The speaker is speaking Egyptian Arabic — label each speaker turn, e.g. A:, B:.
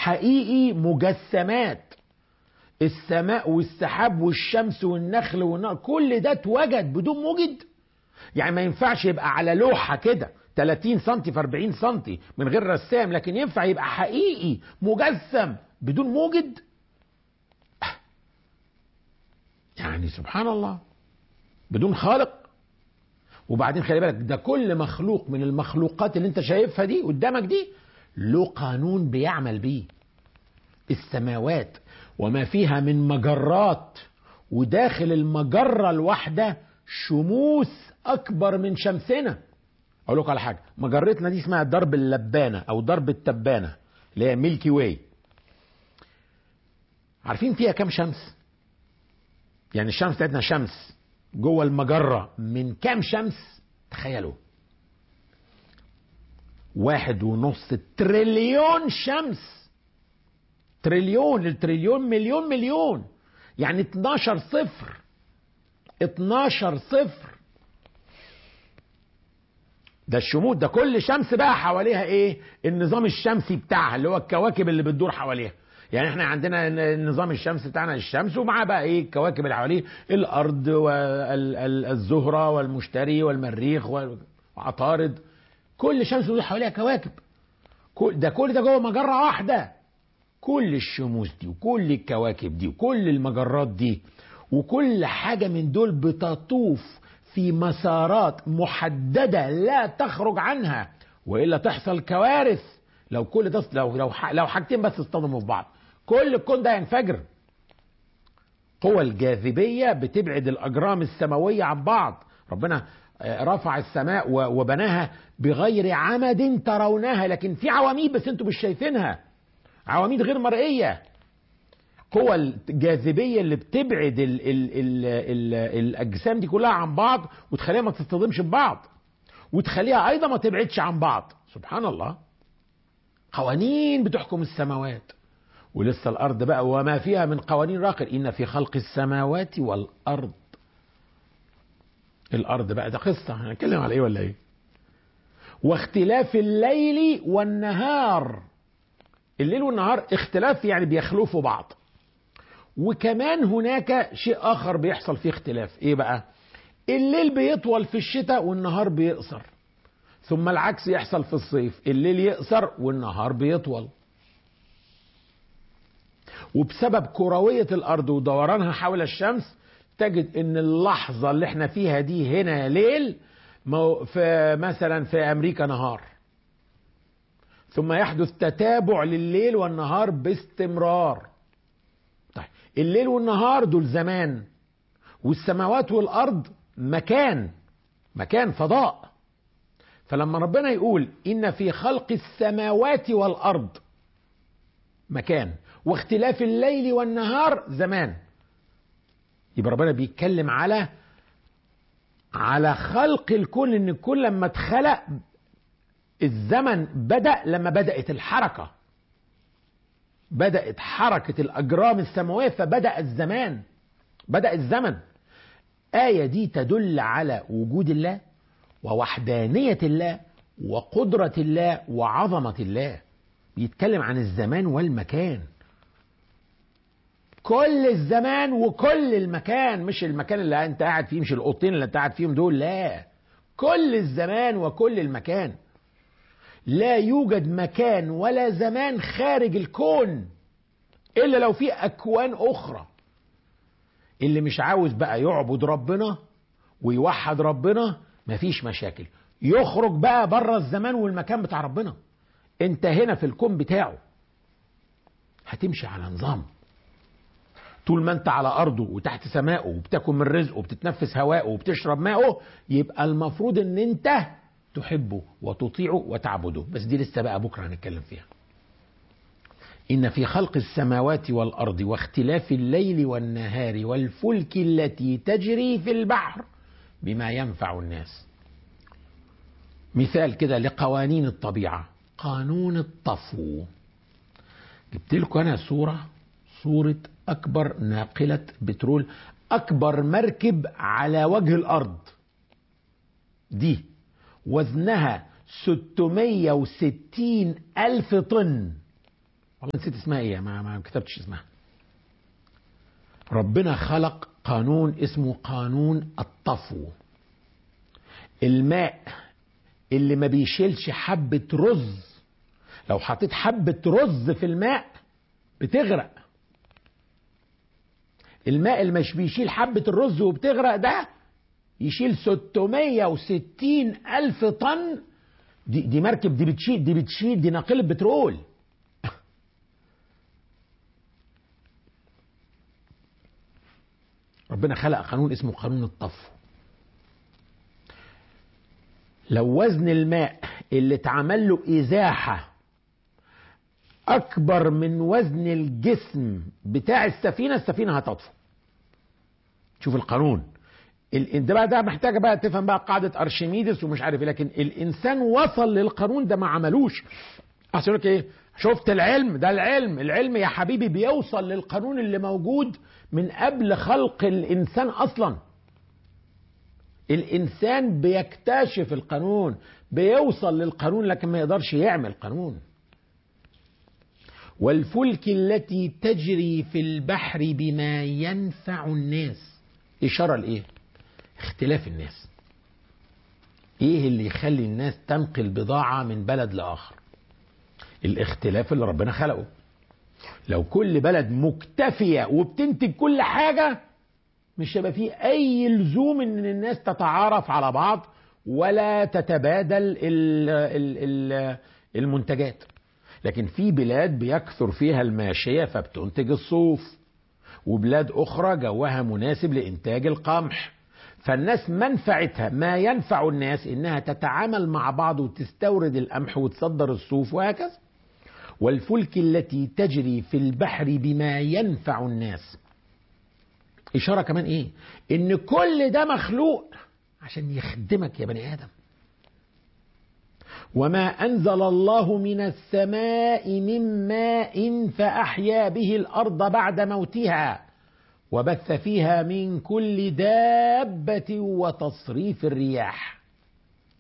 A: حقيقي مجسمات السماء والسحاب والشمس والنخل والنار كل ده اتوجد بدون موجد يعني ما ينفعش يبقى على لوحة كده 30 سم في 40 سم من غير رسام لكن ينفع يبقى حقيقي مجسم بدون موجد يعني سبحان الله بدون خالق وبعدين خلي بالك ده كل مخلوق من المخلوقات اللي انت شايفها دي قدامك دي له قانون بيعمل بيه السماوات وما فيها من مجرات وداخل المجرة الواحدة شموس أكبر من شمسنا أقول لكم على حاجة مجرتنا دي اسمها درب اللبانة أو درب التبانة اللي هي ميلكي واي عارفين فيها كام شمس؟ يعني الشمس بتاعتنا شمس جوه المجرة من كام شمس؟ تخيلوا واحد ونص تريليون شمس تريليون التريليون مليون مليون يعني 12 صفر 12 صفر ده الشموس ده كل شمس بقى حواليها ايه النظام الشمسي بتاعها اللي هو الكواكب اللي بتدور حواليها يعني احنا عندنا النظام الشمس بتاعنا الشمس ومعاه بقى ايه الكواكب اللي حواليه الارض والزهره والمشتري والمريخ وعطارد كل شمس ودي حواليها كواكب كل ده كل ده جوه مجره واحده كل الشموس دي وكل الكواكب دي وكل المجرات دي وكل حاجه من دول بتطوف في مسارات محدده لا تخرج عنها والا تحصل كوارث لو كل ده لو لو لو حاجتين بس اصطدموا في بعض كل الكون ده ينفجر قوى الجاذبيه بتبعد الاجرام السماويه عن بعض ربنا رفع السماء وبناها بغير عمد ترونها لكن في عواميد بس انتم مش شايفينها عواميد غير مرئيه قوى الجاذبيه اللي بتبعد ال ال ال ال الاجسام دي كلها عن بعض وتخليها ما تصطدمش ببعض وتخليها ايضا ما تبعدش عن بعض سبحان الله قوانين بتحكم السماوات ولسه الارض بقى وما فيها من قوانين راقر ان في خلق السماوات والارض الارض بقى ده قصه هنتكلم على ايه ولا ايه واختلاف الليل والنهار الليل والنهار اختلاف يعني بيخلفوا بعض وكمان هناك شيء اخر بيحصل فيه اختلاف ايه بقى الليل بيطول في الشتاء والنهار بيقصر ثم العكس يحصل في الصيف الليل يقصر والنهار بيطول وبسبب كروية الأرض ودورانها حول الشمس تجد ان اللحظة اللي احنا فيها دي هنا ليل في مثلا في أمريكا نهار ثم يحدث تتابع لليل والنهار باستمرار طيب الليل والنهار دول زمان والسماوات والأرض مكان مكان فضاء فلما ربنا يقول إن في خلق السماوات والأرض مكان واختلاف الليل والنهار زمان يبقى ربنا بيتكلم على على خلق الكون ان الكون لما اتخلق الزمن بدأ لما بدأت الحركة بدأت حركة الأجرام السماوية فبدأ الزمان بدأ الزمن آية دي تدل على وجود الله ووحدانية الله وقدرة الله وعظمة الله بيتكلم عن الزمان والمكان كل الزمان وكل المكان مش المكان اللي انت قاعد فيه مش الاوضتين اللي انت قاعد فيهم دول لا كل الزمان وكل المكان لا يوجد مكان ولا زمان خارج الكون الا لو في اكوان اخرى اللي مش عاوز بقى يعبد ربنا ويوحد ربنا مفيش مشاكل يخرج بقى بره الزمان والمكان بتاع ربنا انت هنا في الكون بتاعه هتمشي على نظام طول ما انت على ارضه وتحت سمائه وبتاكل من رزقه وبتتنفس هواءه وبتشرب ماءه يبقى المفروض ان انت تحبه وتطيعه وتعبده بس دي لسه بقى بكره هنتكلم فيها ان في خلق السماوات والارض واختلاف الليل والنهار والفلك التي تجري في البحر بما ينفع الناس مثال كده لقوانين الطبيعه قانون الطفو جبت لكم انا صوره صوره اكبر ناقله بترول اكبر مركب على وجه الارض دي وزنها 660 ألف طن والله نسيت اسمها ايه ما, ما كتبتش اسمها ربنا خلق قانون اسمه قانون الطفو الماء اللي ما بيشيلش حبة رز لو حطيت حبة رز في الماء بتغرق الماء اللي مش بيشيل حبة الرز وبتغرق ده يشيل 660 ألف طن دي, دي مركب دي بتشيل دي بتشيل دي ناقلة بترول ربنا خلق قانون اسمه قانون الطفو لو وزن الماء اللي اتعمل له ازاحه اكبر من وزن الجسم بتاع السفينه السفينه هتطفو شوف القانون ده بقى ده محتاجه بقى تفهم بقى قاعده ارشميدس ومش عارف ايه لكن الانسان وصل للقانون ده ما عملوش عشان لك ايه شفت العلم ده العلم العلم يا حبيبي بيوصل للقانون اللي موجود من قبل خلق الانسان اصلا الانسان بيكتشف القانون بيوصل للقانون لكن ما يقدرش يعمل قانون والفلك التي تجري في البحر بما ينفع الناس اشاره لايه اختلاف الناس ايه اللي يخلي الناس تنقل بضاعه من بلد لاخر الاختلاف اللي ربنا خلقه لو كل بلد مكتفيه وبتنتج كل حاجه مش هيبقى فيه اي لزوم ان الناس تتعارف على بعض ولا تتبادل ال ال ال المنتجات لكن في بلاد بيكثر فيها الماشيه فبتنتج الصوف وبلاد اخرى جوها مناسب لانتاج القمح فالناس منفعتها ما ينفع الناس انها تتعامل مع بعض وتستورد القمح وتصدر الصوف وهكذا والفلك التي تجري في البحر بما ينفع الناس إشارة كمان إيه؟ إن كل ده مخلوق عشان يخدمك يا بني آدم. وما أنزل الله من السماء من ماء فأحيا به الأرض بعد موتها وبث فيها من كل دابة وتصريف الرياح.